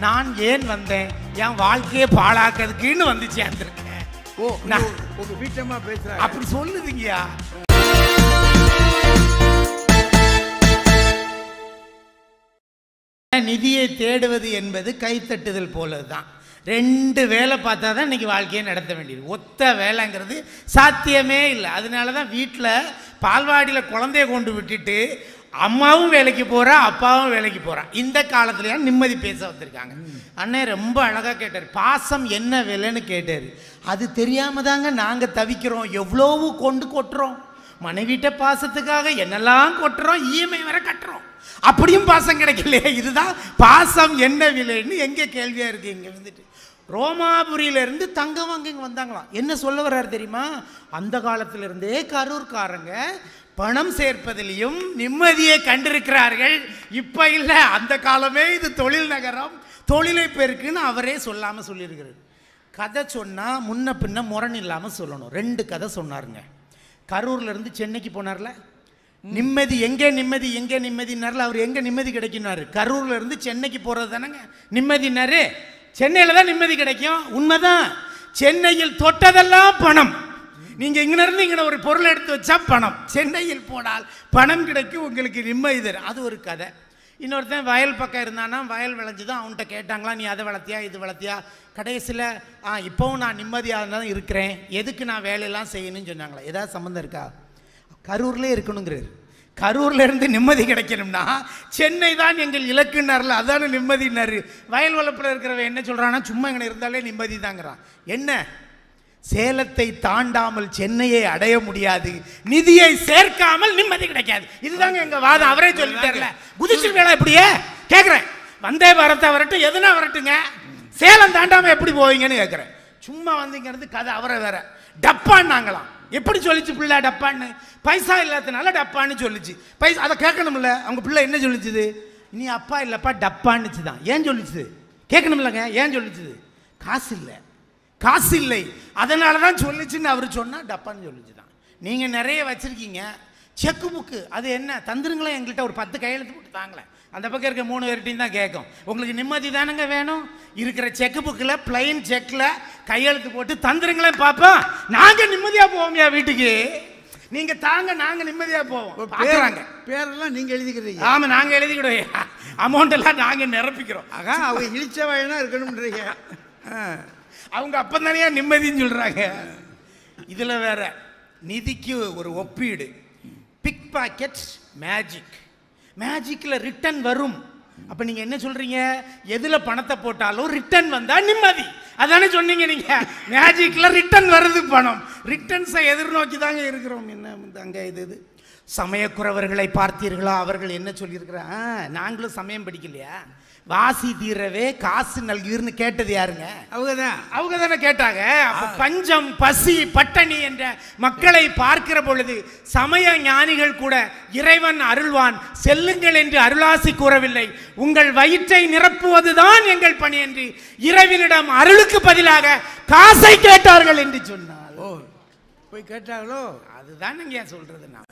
நான் ஏன் வந்தேன் என் வாழ்க்கையை பாழாக்கிறதுக்குன்னு வந்து சேர்ந்துருக்கேன் ஓ நான்- உங்க- உங்க வீட்டம்மா பேசுறாங்க அப்படி சொல்லுதுங்கய்யா நிதியை தேடுவது என்பது கைத்தட்டுதல் போலதான் ரெண்டு வேலை பார்த்தா தான் இன்னைக்கு வாழ்க்கையை நடத்த வேண்டியது ஒத்த வேலைங்கிறது சாத்தியமே இல்லை அதனால தான் வீட்டில் பால்வாடியில் குழந்தைய கொண்டு விட்டுட்டு அம்மாவும் வேலைக்கு போறா அப்பாவும் வேலைக்கு போறா இந்த காலத்துலயா நிம்மதி பேச வந்திருக்காங்க அண்ணன் ரொம்ப அழகாக கேட்டார் பாசம் என்ன விலைன்னு கேட்டார் அது தெரியாம தாங்க நாங்கள் தவிக்கிறோம் எவ்வளவு கொண்டு கொட்டுறோம் மனைவிட்ட பாசத்துக்காக என்னெல்லாம் கொட்டுறோம் இஎம்ஐ வரை கட்டுறோம் அப்படியும் பாசம் கிடைக்கலையே இதுதான் பாசம் என்ன விலைன்னு எங்க கேள்வியா இருக்கு இங்க வந்துட்டு ரோமாபுரியில இருந்து தங்கம் வாங்க இங்க வந்தாங்களாம் என்ன சொல்ல வர்றாரு தெரியுமா அந்த காலத்துல இருந்தே கரூர்காரங்க பணம் சேர்ப்பதிலையும் நிம்மதியை கண்டிருக்கிறார்கள் இப்ப இல்ல அந்த காலமே இது தொழில் நகரம் தொழிலை பெருக்குன்னு அவரே சொல்லாம சொல்லியிருக்கிறார் கதை சொன்னா முன்ன பின்ன முரண் இல்லாம சொல்லணும் ரெண்டு கதை சொன்னாருங்க கரூர்ல இருந்து சென்னைக்கு போனார்ல நிம்மதி எங்கே நிம்மதி எங்கே நிம்மதினார்ல அவர் எங்க நிம்மதி கிடைக்குனாரு கரூர்ல இருந்து சென்னைக்கு போறது தானேங்க நிம்மதினாரு சென்னையில தான் நிம்மதி கிடைக்கும் உண்மைதான் சென்னையில் தொட்டதெல்லாம் பணம் நீங்க இங்க இருந்து இங்க ஒரு பொருள் எடுத்து வச்சா பணம் சென்னையில் போனால் பணம் கிடைக்கும் உங்களுக்கு நிம்மதி தரும் அது ஒரு கதை இன்னொருத்தன் வயல் பக்கம் இருந்தானா வயல் விளைஞ்சுதான் அவன்கிட்ட கேட்டாங்களா நீ அதை வளர்த்தியா இது வளர்த்தியா கடைசியில் ஆ இப்போவும் நான் நிம்மதியாக தான் இருக்கிறேன் எதுக்கு நான் வேலையெல்லாம் செய்யணும்னு சொன்னாங்களா ஏதாவது சம்மந்தம் இருக்கா கரூர்லேயே இருக்கணுங்கிறாரு கரூர்ல இருந்து நிம்மதி கிடைக்கணும்னா சென்னை தான் எங்கள் இலக்குன்னார்ல அதான நிம்மதினாரு வயல் வளப்பில் இருக்கிறவன் என்ன சொல்றான்னா சும்மா இங்கே இருந்தாலே நிம்மதி தாங்கிறான் என்ன சேலத்தை தாண்டாமல் சென்னையை அடைய முடியாது நிதியை சேர்க்காமல் நிம்மதி கிடைக்காது இதுதாங்க எங்க வாதம் அவரே சொல்லிட்டார்ல குதிச்சிருக்கா இப்படியே கேட்குறேன் வந்தே பாரத்தை வரட்டும் எதுனா வரட்டுங்க சேலம் தாண்டாம எப்படி போவீங்கன்னு கேட்குறேன் சும்மா வந்தீங்கிறது கதை அவரை வேற டப்பான்னாங்களாம் எப்படி சொல்லிச்சு பிள்ளை டப்பான்னு பைசா இல்லாதனால டப்பான்னு சொல்லிச்சு பைசா அதை கேட்கணும்ல அவங்க பிள்ளை என்ன சொல்லிச்சுது நீ அப்பா இல்லப்பா டப்பான்னுச்சு தான் ஏன் சொல்லிச்சுது கேட்கணும்லங்க ஏன் சொல்லிச்சுது காசு இல்லை காசு இல்லை அதனால தான் சொல்லிச்சுன்னு அவர் சொன்னா டப்பான்னு சொல்லிச்சு தான் நீங்கள் நிறைய வச்சிருக்கீங்க செக்கு புக்கு அது என்ன தந்துருங்களேன் எங்கள்கிட்ட ஒரு பத்து கையெழுத்து போட்டு தாங்களேன் அந்த பக்கம் இருக்க மூணு பேர்ட்டையும் தான் கேட்கும் உங்களுக்கு நிம்மதி தானங்க வேணும் இருக்கிற செக்கு புக்கில் பிளைன் செக்கில் கையெழுத்து போட்டு தந்துருங்களேன் பாப்போம் நாங்கள் நிம்மதியாக போவோம்யா வீட்டுக்கு நீங்கள் தாங்க நாங்கள் நிம்மதியாக போவோம் பார்க்குறாங்க பேரெல்லாம் நீங்க எழுதிக்கிறீங்க ஆமா நாங்கள் எழுதிக்கிடுவோம் அமௌண்ட் எல்லாம் நாங்கள் நிரப்பிக்கிறோம் ஆகா அவங்க இழிச்ச வயனா இருக்கணும்ன்றீங்க ஆ. அவங்க அப்பந்தானே நிம்மதின்னு சொல்றாங்க இதுல வேற நிதிக்கு ஒரு ஒப்பீடு பிக் பாக்கெட் மேஜிக் மேஜிக்ல ரிட்டர்ன் வரும் அப்ப நீங்க என்ன சொல்றீங்க எதுல பணத்தை போட்டாலும் ரிட்டர்ன் வந்தா நிம்மதி அதானே சொன்னீங்க நீங்க மேஜிக்ல ரிட்டர்ன் வருது பணம் ரிட்டர்ன்ஸை எதிர்நோக்கி தாங்க இருக்கிறோம் என்ன அங்க இது இது சமயக்குறவர்களை பார்த்தீர்களா அவர்கள் என்ன சொல்லியிருக்கிறாங்க நாங்களும் சமயம் படிக்கலையா வாசி தீரவே காசு நல்கீர்னு கேட்டது யாருங்க அவங்க தான் அவங்க தானே கேட்டாங்க அப்ப பஞ்சம் பசி பட்டணி என்ற மக்களை பார்க்கிற பொழுது சமய ஞானிகள் கூட இறைவன் அருள்வான் செல்லுங்கள் என்று அருளாசி கூறவில்லை உங்கள் வயிற்றை நிரப்புவதுதான் எங்கள் பணி என்று இறைவனிடம் அருளுக்கு பதிலாக காசை கேட்டார்கள் என்று சொன்னார் ஓ போய் கேட்டாங்களோ அதுதான் நீங்க சொல்றது நான்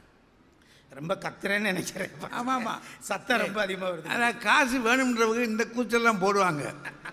ரொம்ப கத்துறேன்னு நினைக்கிறேன் ஆமா, ஆமா. சத்தம் ரொம்ப அதிகமா வருது அதான் காசு வேணுன்றவங்க இந்த கூச்செல்லாம் போடுவாங்க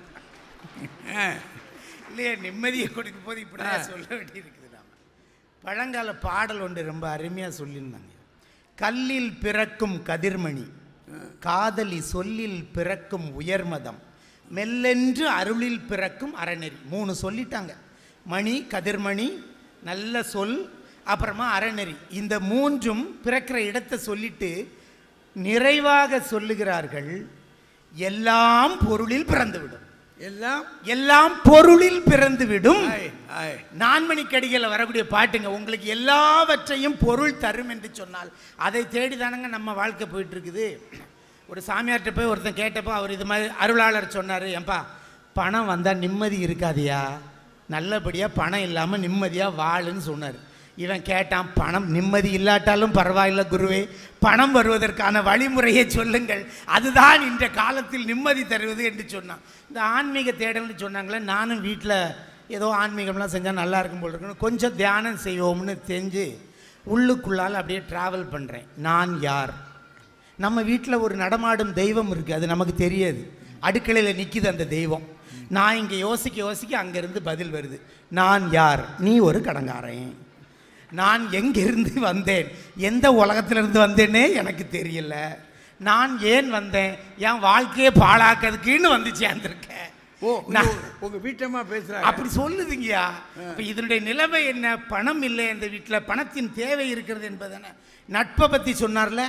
ஆ. இல்லையே நிம்மதியை கொடுக்கும் போது இப்படிதான் சொல்ல வேண்டியிருக்குது நாம பழங்கால பாடல் ஒன்று ரொம்ப அருமையாக சொல்லியிருந்தாங்க கல்லில் பிறக்கும் கதிர்மணி காதலி சொல்லில் பிறக்கும் உயர்மதம் மெல்லென்று அருளில் பிறக்கும் அறநெறி மூணு சொல்லிட்டாங்க மணி கதிர்மணி நல்ல சொல் அப்புறமா அறநெறி இந்த மூன்றும் பிறக்கிற இடத்தை சொல்லிட்டு நிறைவாக சொல்லுகிறார்கள் எல்லாம் பொருளில் பிறந்துவிடும் எல்லாம் எல்லாம் பொருளில் பிறந்துவிடும் ஆய், ஆய். நான்மணிக்கடிகளில் வரக்கூடிய பாட்டுங்க உங்களுக்கு எல்லாவற்றையும் பொருள் தரும் என்று சொன்னால் அதை தேடி தானங்க நம்ம வாழ்க்கை போயிட்டு இருக்குது ஒரு சாமியார்கிட்ட போய் ஒருத்தன் கேட்டப்போ அவர் இது மாதிரி அருளாளர் சொன்னார் ஏன்பா பணம் வந்தால் நிம்மதி இருக்காதியா நல்லபடியாக பணம் இல்லாமல் நிம்மதியாக வாழுன்னு சொன்னார் இவன் கேட்டான் பணம் நிம்மதி இல்லாட்டாலும் பரவாயில்ல குருவே பணம் வருவதற்கான வழிமுறையை சொல்லுங்கள் அதுதான் இந்த காலத்தில் நிம்மதி தருவது என்று சொன்னான் இந்த ஆன்மீக தேடல்னு சொன்னாங்களே நானும் வீட்டில் ஏதோ ஆன்மீகம்லாம் செஞ்சால் நல்லா இருக்கும் போல் இருக்குன்னு கொஞ்சம் தியானம் செய்வோம்னு தெரிஞ்சு உள்ளுக்குள்ளால் அப்படியே ட்ராவல் பண்ணுறேன் நான் யார் நம்ம வீட்டில் ஒரு நடமாடும் தெய்வம் இருக்குது அது நமக்கு தெரியாது அடுக்கலையில் நிற்கிது அந்த தெய்வம் நான் இங்கே யோசிக்க யோசிக்க அங்கேருந்து பதில் வருது நான் யார் நீ ஒரு கடங்காரன் நான் எங்கிருந்து வந்தேன் எந்த உலகத்திலிருந்து வந்தேனே எனக்கு தெரியல நான் ஏன் வந்தேன் என் வாழ்க்கையை பாழாக்கிறதுக்குன்னு வந்து சேர்ந்திருக்கேன் ஓ நான் இது உங்க வீட்டம்மா பேசுறாங்க அப்படி சொல்லுதுங்கய்யா இப்போ இதனுடைய நிலைமை என்ன பணம் இல்லை இந்த வீட்டில் பணத்தின் தேவை இருக்கிறது என்பதானே நட்பை பற்றி சொன்னார்ல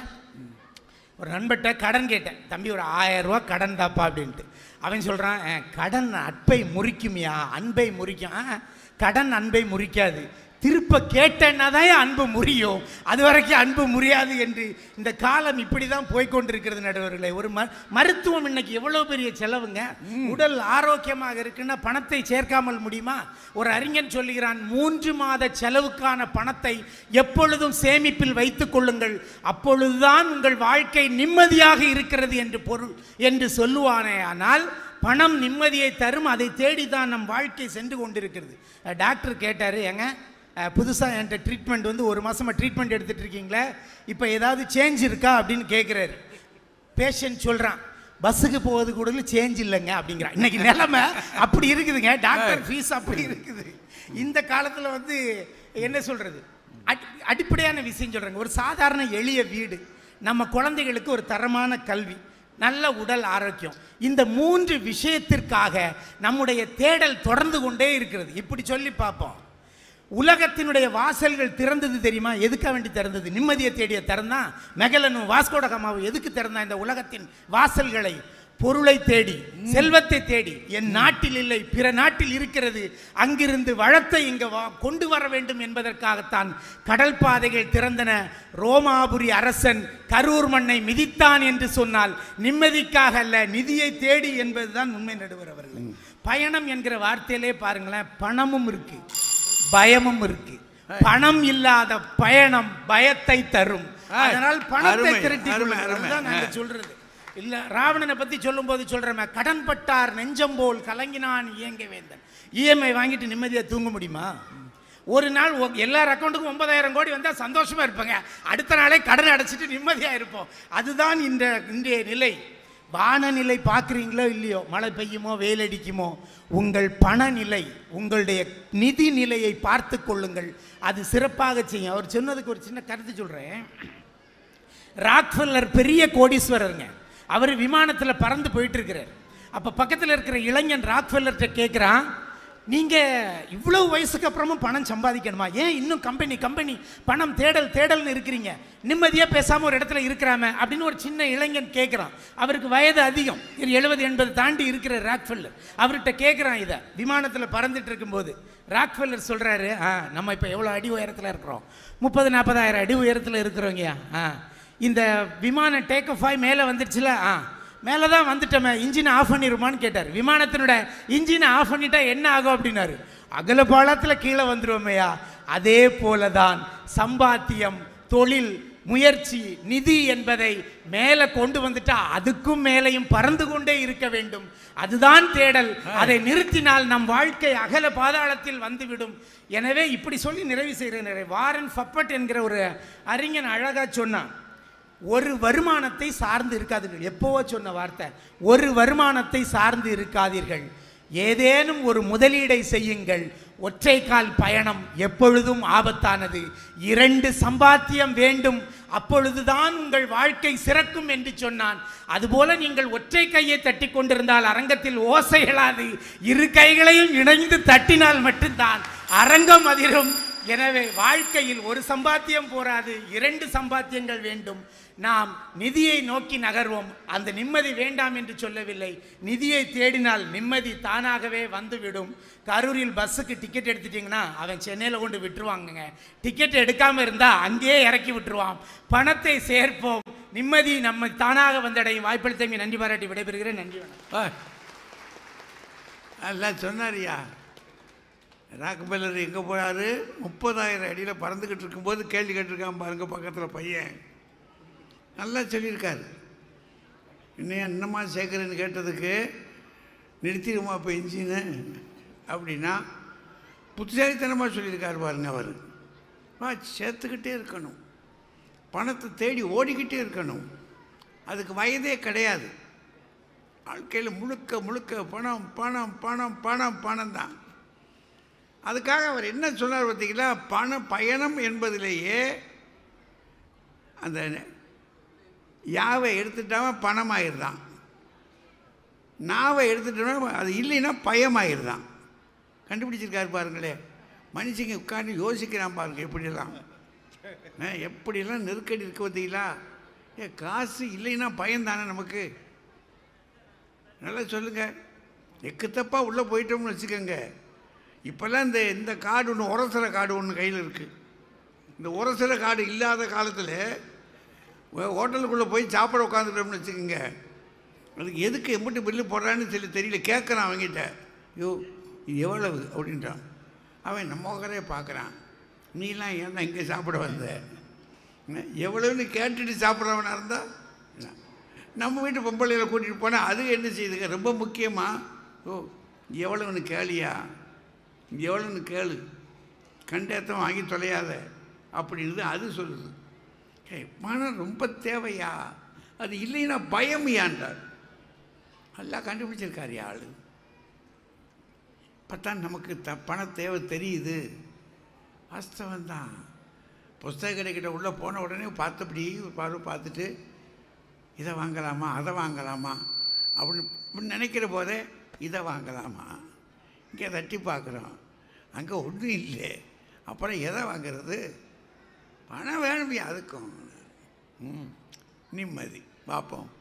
ஒரு நண்பர்கிட்ட கடன் கேட்டேன் தம்பி ஒரு ஆயிரம் ரூபா கடன் தாப்பா அப்படின்ட்டு அவன் சொல்கிறான் கடன் நட்பை முறிக்குமியா அன்பை முறிக்கும் "ஆ, கடன் அன்பை முறிக்காது திருப்ப கேட்டேன்னா தான் அன்பு முறியும் அது வரைக்கும் அன்பு முறியாது என்று இந்த காலம் இப்படி தான் போய்க்கொண்டிருக்கிறது நடுவர்களே ஒரு ம மருத்துவம் இன்னைக்கு எவ்வளோ பெரிய செலவுங்க உடல் ஆரோக்கியமாக இருக்குன்னா பணத்தை சேர்க்காமல் முடியுமா ஒரு அறிஞன் சொல்லுகிறான் மூன்று மாத செலவுக்கான பணத்தை எப்பொழுதும் சேமிப்பில் வைத்துக் கொள்ளுங்கள் அப்பொழுதுதான் உங்கள் வாழ்க்கை நிம்மதியாக இருக்கிறது என்று பொருள் என்று சொல்லுவானே ஆனால் பணம் நிம்மதியை தரும் அதை தேடி தான் நம் வாழ்க்கை சென்று கொண்டிருக்கிறது அஹ் டாக்டர் கேட்டார் ஏங்க புதுசாக என்கிட்ட ட்ரீட்மெண்ட் வந்து ஒரு மாதமாக ட்ரீட்மெண்ட் எடுத்துட்டு இருக்கீங்களே இப்போ ஏதாவது சேஞ்ச் இருக்கா அப்படின்னு கேட்குறாரு பேஷண்ட் சொல்கிறான் பஸ்ஸுக்கு போவது கூட சேஞ்ச் இல்லைங்க அப்படிங்கிறான் இன்னைக்கு நிலைமை அப்படி இருக்குதுங்க டாக்டர் ஃபீஸ் அப்படி இருக்குது இந்த காலத்தில் வந்து என்ன சொல்கிறது அடிப்படையான விஷயம் சொல்கிறாங்க ஒரு சாதாரண எளிய வீடு நம்ம குழந்தைகளுக்கு ஒரு தரமான கல்வி நல்ல உடல் ஆரோக்கியம் இந்த மூன்று விஷயத்திற்காக நம்முடைய தேடல் தொடர்ந்து கொண்டே இருக்கிறது இப்படி சொல்லி பார்ப்போம் உலகத்தினுடைய வாசல்கள் திறந்தது தெரியுமா எதுக்காக வேண்டி திறந்தது நிம்மதியை தேடிய திறந்தா மெகலனும் வாஸ்கோடகமாவும் எதுக்கு திறந்தா இந்த உலகத்தின் வாசல்களை பொருளை தேடி செல்வத்தை தேடி என் நாட்டில் இல்லை பிற நாட்டில் இருக்கிறது அங்கிருந்து வளத்தை இங்க வா கொண்டு வர வேண்டும் என்பதற்காகத்தான் கடல் பாதைகள் திறந்தன ரோமாபுரி அரசன் கரூர் மண்ணை மிதித்தான் என்று சொன்னால் நிம்மதிக்காக அல்ல நிதியை தேடி என்பதுதான் உண்மை நடுவர் அவர்கள் பயணம் என்கிற வார்த்தையிலே பாருங்களேன் பணமும் இருக்கு பயமும் இருக்கு பணம் இல்லாத பயணம் பயத்தை தரும் அதனால் பணத்தை அருமை, திரட்டி அருமை, கொள்ளுங்கள். அருமை. அதுதான் நாங்க சொல்றது இல்ல ராவணனை பத்தி சொல்லும்போது சொல்றேன் கடன் பட்டார் நெஞ்சம் போல் கலங்கினான் இயங்க வேந்தன் இஎம்ஐ வாங்கிட்டு நிம்மதியா தூங்க முடியுமா ஒரு நாள் ஒ- எல்லார் அக்கௌண்ட்டுக்கும் ஒன்பதாயிரம் கோடி வந்தா சந்தோஷமா இருப்பாங்க அடுத்த நாளே கடன் அடைச்சிட்டு நிம்மதியா இருப்போம் அதுதான் இந்த இன்றைய நிலை வானநிலை பார்க்குறீங்களோ இல்லையோ மழை பெய்யுமோ வெயில் அடிக்குமோ உங்கள் பணநிலை உங்களுடைய நிதி நிலையை பார்த்து கொள்ளுங்கள் அது சிறப்பாக செய்யும் அவர் சொன்னதுக்கு ஒரு சின்ன கருத்து சொல்கிறேன் ராக்ஃபெல்லர் பெரிய கோடீஸ்வரருங்க அவர் விமானத்தில் பறந்து போயிட்டு இருக்கிறார் அப்போ பக்கத்தில் இருக்கிற இளைஞன் ராக்ஃபெல்லர்கிட்ட கேட்குறான் நீங்கள் இவ்வளவு வயசுக்கு அப்புறமும் பணம் சம்பாதிக்கணுமா ஏன் இன்னும் கம்பெனி கம்பெனி பணம் தேடல் தேடல்னு இருக்கிறீங்க நிம்மதியாக பேசாமல் ஒரு இடத்துல இருக்கிறாம அப்படின்னு ஒரு சின்ன இளைஞன் கேட்குறான் அவருக்கு வயது அதிகம் எழுபது எண்பது தாண்டி இருக்கிற ராக்ஃபெல்லர் அவர்கிட்ட கேட்குறான் இதை விமானத்தில் பறந்துட்டு இருக்கும்போது ராக்ஃபெல்லர் சொல்கிறாரு ஆ நம்ம இப்போ எவ்வளோ அடி உயரத்தில் இருக்கிறோம் முப்பது நாற்பதாயிரம் அடி உயரத்தில் இருக்கிறோங்கய்யா ஆ இந்த விமானம் டேக் ஆஃப் ஆகி மேலே வந்துடுச்சுல ஆ மேலே தான் வந்துட்டோமே இன்ஜினை ஆஃப் பண்ணிருமான்னு கேட்டார் விமானத்தினோட இன்ஜினை ஆஃப் பண்ணிட்டா என்ன ஆகும் அப்படின்னாரு அகல பாலத்தில் கீழே வந்துருவோமையா அதே போல தான் சம்பாத்தியம் தொழில் முயற்சி நிதி என்பதை மேலே கொண்டு வந்துட்டா அதுக்கும் மேலேயும் பறந்து கொண்டே இருக்க வேண்டும் அதுதான் தேடல் அதை நிறுத்தினால் நம் வாழ்க்கை அகல பாதாளத்தில் வந்துவிடும் எனவே இப்படி சொல்லி நிறைவு செய்கிறேன் வாரன் ஃபப்பட் என்கிற ஒரு அறிஞன் அழகா சொன்னான் ஒரு வருமானத்தை சார்ந்து இருக்காதீர்கள் எப்போவோ சொன்ன வார்த்தை ஒரு வருமானத்தை சார்ந்து இருக்காதீர்கள் ஏதேனும் ஒரு முதலீடை செய்யுங்கள் ஒற்றைக்கால் பயணம் எப்பொழுதும் ஆபத்தானது இரண்டு சம்பாத்தியம் வேண்டும் அப்பொழுதுதான் உங்கள் வாழ்க்கை சிறக்கும் என்று சொன்னான் அதுபோல நீங்கள் ஒற்றை கையை தட்டி கொண்டிருந்தால் அரங்கத்தில் ஓசை எழாது இரு கைகளையும் இணைந்து தட்டினால் மட்டும்தான் அரங்கம் அதிரும் எனவே வாழ்க்கையில் ஒரு சம்பாத்தியம் போராது இரண்டு சம்பாத்தியங்கள் வேண்டும் நாம் நிதியை நோக்கி நகர்வோம் அந்த நிம்மதி வேண்டாம் என்று சொல்லவில்லை நிதியை தேடினால் நிம்மதி தானாகவே வந்துவிடும் கரூரில் பஸ்ஸுக்கு டிக்கெட் எடுத்துட்டிங்கன்னா அவன் சென்னையில் கொண்டு விட்டுருவாங்கங்க டிக்கெட் எடுக்காமல் இருந்தால் அங்கேயே இறக்கி விட்டுருவான் பணத்தை சேர்ப்போம் நிம்மதி நம்ம தானாக வந்தடையும் வாய்ப்பளித்தமைக்கு நன்றி பாராட்டி விடைபெறுகிறேன் நன்றி வணக்கம் ஆ. எல்லாம் சொன்னாரியா ராக்பெல்லர் எங்கே போனாரு முப்பதாயிரம் அடியில் பறந்துக்கிட்டு இருக்கும்போது கேள்வி கேட்டிருக்கான் பாருங்க பக்கத்தில் பையன் நல்லா சொல்லியிருக்காரு இன்னும் என்னம்மா சேர்க்குறேன்னு கேட்டதுக்கு நிறுத்திடுமா இப்போ இன்ஜினு அப்படின்னா புத்திசாலித்தனமாக சொல்லியிருக்காரு பாருங்க அவர் வா சேர்த்துக்கிட்டே இருக்கணும் பணத்தை தேடி ஓடிக்கிட்டே இருக்கணும் அதுக்கு வயதே கிடையாது வாழ்க்கையில் முழுக்க முழுக்க பணம் பணம் பணம் பணம் பணம் தான் அதுக்காக அவர் என்ன சொன்னார் பார்த்தீங்களா பண பயணம் என்பதிலேயே அந்த யாவை எடுத்துட்டாம பணமாயிருதான் நாவை எடுத்துட்டோம்னா அது இல்லைன்னா பயமாயிருதான் கண்டுபிடிச்சிருக்காரு பாருங்களே மனுஷங்க உட்காந்து யோசிக்கிறான் பாருங்க எப்படியெல்லாம் ஆ, எப்படியெல்லாம் நெருக்கடி இருக்கு பார்த்தீங்களா ஏ காசு இல்லைன்னா பயம்தானே நமக்கு நல்லா சொல்லுங்க எக்கு தப்பாக உள்ளே போயிட்டோம்னு வச்சுக்கோங்க இப்போல்லாம் இந்த இந்த கார்டு ஒன்று உரசுற கார்டு ஒன்று கையில் இருக்குது இந்த உரசுற கார்டு இல்லாத காலத்தில் ஹோட்டலுக்குள்ளே போய் சாப்பிட உட்காந்துட்டோம்னு வச்சுக்கோங்க அதுக்கு எதுக்கு எம்பிட்டு பில்லு போடுறான்னு சொல்லி தெரியல கேட்குறான் அவங்ககிட்ட ஐயோ இது எவ்வளவு அப்படின்றான் அவன் நம்ம உக்கரே பார்க்குறான் நீலாம் ஏன்டா இங்கே சாப்பிட வந்த என்ன, எவ்வளவுன்னு கேட்டுட்டு சாப்பிட்றவனா இருந்தால் நம்ம வீட்டு பொம்பளையில கூட்டிகிட்டு போனால் அது என்ன செய்யுதுங்க ரொம்ப முக்கியமாக ஓ எவ்வளவுன்னு கேளியா எவ்வளோன்னு கேளு கண்டேத்தம் வாங்கி தொலையாத அப்படின்னு அது சொல்லுது ஏய் பணம் ரொம்ப தேவையா அது இல்லைன்னா பயமியான்றார் நல்லா கண்டுபிடிச்சிருக்காரு ஆள் இப்போ தான் நமக்கு த பண தேவை தெரியுது வாஸ்தவம் தான் புஸ்தக கடைக்கிட்ட உள்ளே போன உடனே பார்த்தபடி ஒரு பார்வை பார்த்துட்டு இதை வாங்கலாமா அதை வாங்கலாமா அப்படின்னு இப்படி நினைக்கிற போதே இதை வாங்கலாமா இங்கே தட்டி பார்க்குறோம் அங்கே ஒன்றும் இல்லை அப்புறம் எதை வாங்குறது பணம் வேணுமே அதுக்கும் ம் நிம்மதி பார்ப்போம்